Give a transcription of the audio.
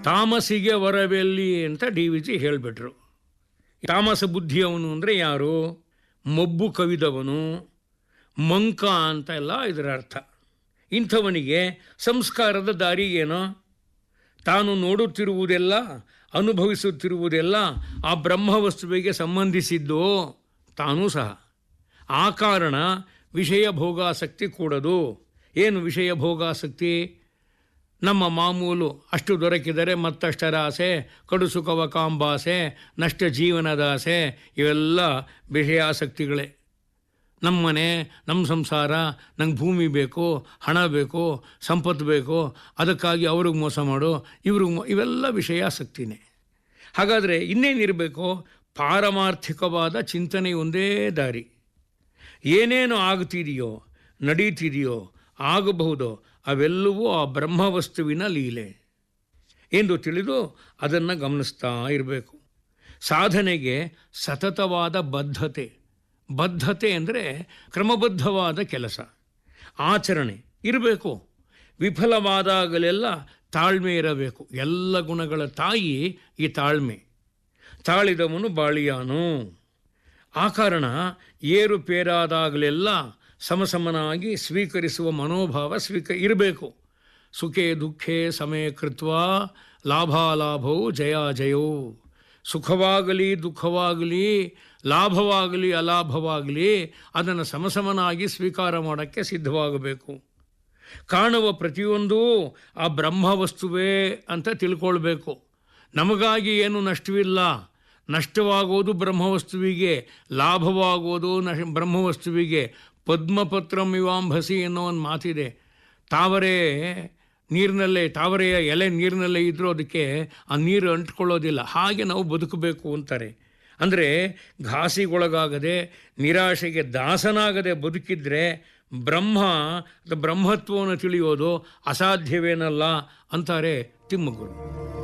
ತಾಮಸಿಗೆ ವರವೆಲ್ಲಿ ಅಂತ D V G ಹೇಳಿಬಿಟ್ರು ತಾಮಸ ಬುದ್ಧಿಯವನು ಅಂದರೆ ಯಾರು ಮೊಬ್ಬು ಕವಿದವನು ಮಂಕ ಅಂತ ಎಲ್ಲ ಇದರ ಅರ್ಥ ಇಂಥವನಿಗೆ ಸಂಸ್ಕಾರದ ದಾರಿ ಏನೋ ತಾನು ನೋಡುತ್ತಿರುವುದೆಲ್ಲ ಅನುಭವಿಸುತ್ತಿರುವುದೆಲ್ಲ ಆ ಬ್ರಹ್ಮವಸ್ತುವಿಗೆ ಸಂಬಂಧಿಸಿದ್ದು ತಾನೂ ಸಹ ಆ ಕಾರಣ ವಿಷಯ ಭೋಗಾಸಕ್ತಿ ಕೂಡದು ಏನು ವಿಷಯ ಭೋಗಾಸಕ್ತಿ ನಮ್ಮ ಮಾಮೂಲು ಅಷ್ಟು ದೊರಕಿದರೆ ಮತ್ತಷ್ಟರ ಆಸೆ ಕಡು ಸುಖವ ಕಾಂಬಾಸೆ ನಷ್ಟ ಜೀವನದ ಆಸೆ ಇವೆಲ್ಲ ವಿಷಯಾಸಕ್ತಿಗಳೇ ನಮ್ಮ ಮನೆ ನಮ್ಮ ಸಂಸಾರ ನಂಗೆ ಭೂಮಿ ಬೇಕು ಹಣ ಬೇಕು ಸಂಪತ್ತು ಬೇಕು ಅದಕ್ಕಾಗಿ ಅವ್ರಿಗೆ ಮೋಸ ಮಾಡು ಇವ್ರಿಗೆ ಮೋ ಇವೆಲ್ಲ ವಿಷಯಾಸಕ್ತಿನೇ ಹಾಗಾದರೆ ಇನ್ನೇನಿರಬೇಕು ಪಾರಮಾರ್ಥಿಕವಾದ ಚಿಂತನೆ ಒಂದೇ ದಾರಿ ಏನೇನು ಆಗ್ತಿದೆಯೋ ನಡೀತಿದೆಯೋ ಆಗಬಹುದೋ ಅವೆಲ್ಲವೂ ಆ ಬ್ರಹ್ಮವಸ್ತುವಿನ ಲೀಲೆ ಎಂದು ತಿಳಿದು ಅದನ್ನು ಗಮನಿಸ್ತಾ ಇರಬೇಕು ಸಾಧನೆಗೆ ಸತತವಾದ ಬದ್ಧತೆ ಬದ್ಧತೆ ಅಂದರೆ ಕ್ರಮಬದ್ಧವಾದ ಕೆಲಸ ಆಚರಣೆ ಇರಬೇಕು ವಿಫಲವಾದಾಗಲೆಲ್ಲ ತಾಳ್ಮೆ ಇರಬೇಕು ಎಲ್ಲ ಗುಣಗಳ ತಾಯಿ ಈ ತಾಳ್ಮೆ ತಾಳಿದವನು ಬಾಳಿಯಾನು ಆ ಕಾರಣ ಏರುಪೇರಾದಾಗಲೆಲ್ಲ ಸಮಸಮನಾಗಿ ಸ್ವೀಕರಿಸುವ ಮನೋಭಾವ ಸ್ವೀಕ ಇರಬೇಕು ಸುಖೇ ದುಃಖೇ ಸಮಯ ಕೃತ್ವ ಲಾಭಾಲಾಭವು ಜಯಾಜಯವು ಸುಖವಾಗಲಿ ದುಃಖವಾಗಲಿ ಲಾಭವಾಗಲಿ ಅಲಾಭವಾಗಲಿ ಅದನ್ನು ಸಮಸಮನಾಗಿ ಸ್ವೀಕಾರ ಮಾಡೋಕ್ಕೆ ಸಿದ್ಧವಾಗಬೇಕು ಕಾಣುವ ಪ್ರತಿಯೊಂದೂ ಆ ಬ್ರಹ್ಮವಸ್ತುವೇ ಅಂತ ತಿಳ್ಕೊಳ್ಬೇಕು ನಮಗಾಗಿ ಏನು ನಷ್ಟವಿಲ್ಲ ನಷ್ಟವಾಗೋದು ಬ್ರಹ್ಮವಸ್ತುವಿಗೆ ಲಾಭವಾಗೋದು ನಶ ಬ್ರಹ್ಮವಸ್ತುವಿಗೆ ಪದ್ಮಪತ್ರಂ ಇವಾಂಭಸಿ ಅನ್ನೋ ಒಂದು ಮಾತಿದೆ ತಾವರೆ ನೀರಿನಲ್ಲೇ ತಾವರೆಯ ಎಲೆ ನೀರಿನಲ್ಲೇ ಇದ್ರೂ ಅದಕ್ಕೆ ಆ ನೀರು ಅಂಟ್ಕೊಳ್ಳೋದಿಲ್ಲ ಹಾಗೆ ನಾವು ಬದುಕಬೇಕು ಅಂತಾರೆ ಅಂದರೆ ಘಾಸಿಗೊಳಗಾಗದೆ ನಿರಾಶೆಗೆ ದಾಸನಾಗದೆ ಬದುಕಿದ್ರೆ ಬ್ರಹ್ಮ ಬ್ರಹ್ಮತ್ವವನ್ನು ತಿಳಿಯೋದು ಅಸಾಧ್ಯವೇನಲ್ಲ ಅಂತಾರೆ ತಿಮ್ಮಗುರು